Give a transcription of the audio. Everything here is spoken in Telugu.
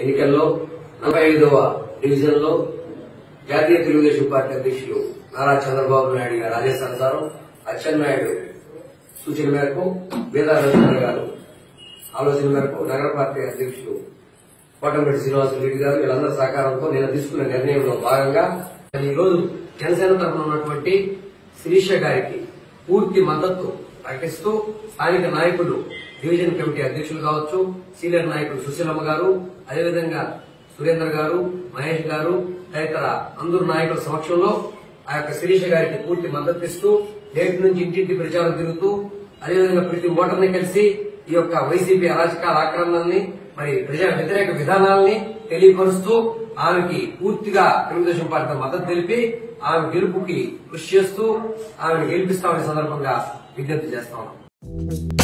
ఎన్నికల్లో నలభై ఐదవ డివిజన్ లో జాతీయ తెలుగుదేశం పార్టీ అధ్యక్షులు నారా చంద్రబాబు నాయుడు గారి ఆదేశానుసారం అచ్చెన్నాయుడు సూచన మేరకు వేదా రవీంద్ర గారు ఆలోచన మేరకు నగర పార్టీ అధ్యక్షులు కోటంపేటి శ్రీనివాసరెడ్డి గారు వీళ్ళందరి సహకారంతో నేను తీసుకున్న నిర్ణయంలో భాగంగా ఈ రోజు జనసేన తరఫున ఉన్నటువంటి శిరీష గారికి పూర్తి మద్దతు ప్రకటిస్తూ స్థానిక నాయకులు డివిజన్ కమిటీ అధ్యక్షులు కావచ్చు సీనియర్ నాయకులు సుశీలమ్మ గారు అదేవిధంగా సురేందర్ గారు మహేష్ గారు తదితర అందరు నాయకుల సమక్షంలో ఆ యొక్క శిరీష గారికి పూర్తి మద్దతు ఇస్తూ నేటి నుంచి ఇంటింటి ప్రచారం తిరుగుతూ అదేవిధంగా ప్రతి ఓటర్ని కలిసి ఈ యొక్క వైసీపీ అరాచకాల ఆక్రమణల్ని మరి ప్రజా వ్యతిరేక విధానాల్ని తెలియపరుస్తూ ఆమెకి పూర్తిగా తెలుగుదేశం పార్టీ మద్దతు తెలిపి ఆమె గెలుపుకి కృషి చేస్తూ ఆమెను గెలిపిస్తామనే సందర్భంగా విజ్ఞప్తి చేస్తా ఉన్నాం